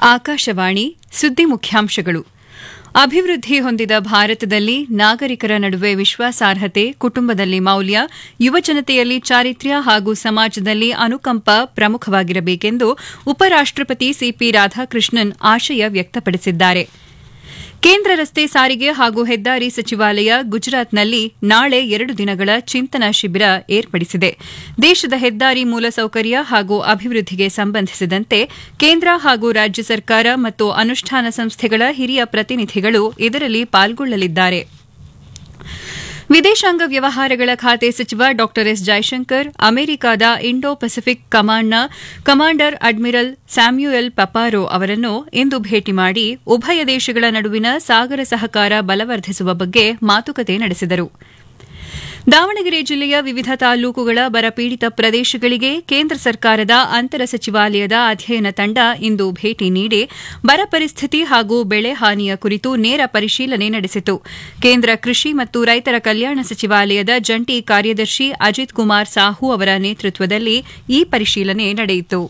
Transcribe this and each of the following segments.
ಆಕಾಶವಾಣಿ ಸುದ್ದಿ ಮುಖ್ಯಾಂಶಗಳು ಅಭಿವೃದ್ಧಿ ಹೊಂದಿದ ಭಾರತದಲ್ಲಿ ನಾಗರಿಕರ ನಡುವೆ ವಿಶ್ವಾಸಾರ್ಹತೆ ಕುಟುಂಬದಲ್ಲಿ ಮೌಲ್ಯ ಯುವಜನತೆಯಲ್ಲಿ ಚಾರಿತ್ರ್ಯ ಹಾಗೂ ಸಮಾಜದಲ್ಲಿ ಅನುಕಂಪ ಪ್ರಮುಖವಾಗಿರಬೇಕೆಂದು ಉಪರಾಷ್ಟಪತಿ ಸಿಪಿ ರಾಧಾಕೃಷ್ಣನ್ ಆಶಯ ವ್ಯಕ್ತಪಡಿಸಿದ್ದಾರೆ ಕೇಂದ್ರ ರಸ್ತೆ ಸಾರಿಗೆ ಹಾಗೂ ಹೆದ್ದಾರಿ ಸಚಿವಾಲಯ ಗುಜರಾತ್ನಲ್ಲಿ ನಾಳೆ ಎರಡು ದಿನಗಳ ಚಿಂತನಾ ಶಿಬಿರ ಏರ್ಪಡಿಸಿದೆ ದೇಶದ ಹೆದ್ದಾರಿ ಮೂಲಸೌಕರ್ಯ ಹಾಗೂ ಅಭಿವೃದ್ಧಿಗೆ ಸಂಬಂಧಿಸಿದಂತೆ ಕೇಂದ್ರ ಹಾಗೂ ರಾಜ್ಯ ಸರ್ಕಾರ ಮತ್ತು ಅನುಷ್ಠಾನ ಸಂಸ್ಥೆಗಳ ಹಿರಿಯ ಪ್ರತಿನಿಧಿಗಳು ಇದರಲ್ಲಿ ಪಾಲ್ಗೊಳ್ಳಲಿದ್ದಾರೆ ವಿದೇಶಾಂಗ ವ್ಯವಹಾರಗಳ ಖಾತೆ ಸಚಿವ ಡಾ ಎಸ್ ಜೈಶಂಕರ್ ಅಮೆರಿಕದ ಇಂಡೋ ಪೆಸಿಫಿಕ್ ಕಮಾಂಡ್ನ ಕಮಾಂಡರ್ ಅಡ್ಮಿರಲ್ ಸ್ಯಾಮ್ಯುಯಲ್ ಪಪಾರೋ ಅವರನ್ನು ಇಂದು ಭೇಟಿ ಮಾಡಿ ಉಭಯ ದೇಶಗಳ ನಡುವಿನ ಸಾಗರ ಸಹಕಾರ ಬಲವರ್ಧಿಸುವ ಬಗ್ಗೆ ಮಾತುಕತೆ ನಡೆಸಿದರು ದಾವಣಗೆರೆ ಜಿಲ್ಲೆಯ ವಿವಿಧ ತಾಲೂಕುಗಳ ಬರಪೀಡಿತ ಪ್ರದೇಶಗಳಿಗೆ ಕೇಂದ್ರ ಸರ್ಕಾರದ ಅಂತರ ಸಚಿವಾಲಯದ ಅಧ್ಯಯನ ತಂಡ ಇಂದು ಭೇಟಿ ನೀಡಿ ಬರ ಪರಿಸ್ಥಿತಿ ಹಾಗೂ ಬೆಳೆ ಹಾನಿಯ ಕುರಿತು ನೇರ ಪರಿಶೀಲನೆ ನಡೆಸಿತು ಕೇಂದ್ರ ಕೃಷಿ ಮತ್ತು ರೈತರ ಕಲ್ಯಾಣ ಸಚಿವಾಲಯದ ಜಂಟಿ ಕಾರ್ಯದರ್ಶಿ ಅಜಿತ್ ಕುಮಾರ್ ಸಾಹು ಅವರ ನೇತೃತ್ವದಲ್ಲಿ ಈ ಪರಿಶೀಲನೆ ನಡೆಯಿತು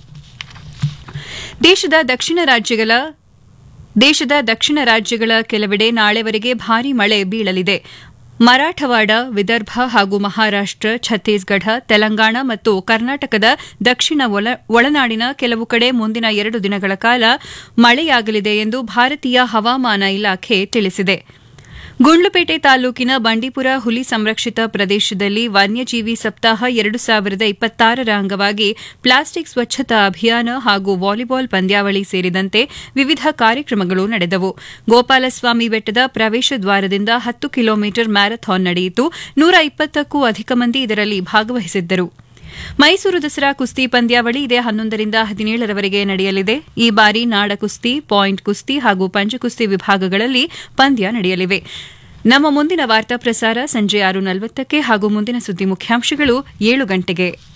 ದೇಶದ ದಕ್ಷಿಣ ರಾಜ್ಯಗಳ ದೇಶದ ದಕ್ಷಿಣ ರಾಜ್ಯಗಳ ಕೆಲವೆಡೆ ನಾಳೆವರೆಗೆ ಭಾರೀ ಮಳೆ ಬೀಳಲಿದೆ ಮರಾಠವಾಡ ವಿದರ್ಭ ಹಾಗೂ ಮಹಾರಾಷ್ಟ ಛತ್ತೀಸ್ಗಢ ತೆಲಂಗಾಣ ಮತ್ತು ಕರ್ನಾಟಕದ ದಕ್ಷಿಣ ಒಳನಾಡಿನ ಕೆಲವು ಕಡೆ ಮುಂದಿನ ಎರಡು ದಿನಗಳ ಕಾಲ ಮಳೆಯಾಗಲಿದೆ ಎಂದು ಭಾರತೀಯ ಹವಾಮಾನ ಇಲಾಖೆ ತಿಳಿಸಿದೆ ಗುಂಡ್ಲುಪೇಟೆ ತಾಲೂಕಿನ ಬಂಡೀಪುರ ಹುಲಿ ಸಂರಕ್ಷಿತ ಪ್ರದೇಶದಲ್ಲಿ ವನ್ಯಜೀವಿ ಸಪ್ತಾಹ ಎರಡು ಸಾವಿರದ ಇಪ್ಪತ್ತಾರರ ಅಂಗವಾಗಿ ಪ್ಲಾಸ್ಟಿಕ್ ಸ್ವಚ್ಛತಾ ಅಭಿಯಾನ ಹಾಗೂ ವಾಲಿಬಾಲ್ ಪಂದ್ಯಾವಳಿ ಸೇರಿದಂತೆ ವಿವಿಧ ಕಾರ್ಯಕ್ರಮಗಳು ನಡೆದವು ಗೋಪಾಲಸ್ವಾಮಿ ಬೆಟ್ಟದ ಪ್ರವೇಶ ದ್ವಾರದಿಂದ ಹತ್ತು ಕಿಲೋಮೀಟರ್ ಮ್ಯಾರಥಾನ್ ನಡೆಯಿತು ನೂರ ಇಪ್ಪತ್ತಕ್ಕೂ ಅಧಿಕ ಮಂದಿ ಇದರಲ್ಲಿ ಭಾಗವಹಿಸಿದ್ದರು ಮೈಸೂರು ದಸರಾ ಕುಸ್ತಿ ಪಂದ್ಯಾವಳಿ ಇದೇ ಹನ್ನೊಂದರಿಂದ ಹದಿನೇಳರವರೆಗೆ ನಡೆಯಲಿದೆ ಈ ಬಾರಿ ನಾಡ ಕುಸ್ತಿ ಪಾಯಿಂಟ್ ಕುಸ್ತಿ ಹಾಗೂ ಪಂಚಕುಸ್ತಿ ವಿಭಾಗಗಳಲ್ಲಿ ಪಂದ್ಯ ನಡೆಯಲಿವೆ ನಮ್ಮ ಮುಂದಿನ ವಾರ್ತಾ ಪ್ರಸಾರ ಸಂಜೆ ಆರು ನಲವತ್ತಕ್ಕೆ ಹಾಗೂ ಮುಂದಿನ ಸುದ್ದಿ ಮುಖ್ಯಾಂಶಗಳು ಏಳು ಗಂಟೆಗೆ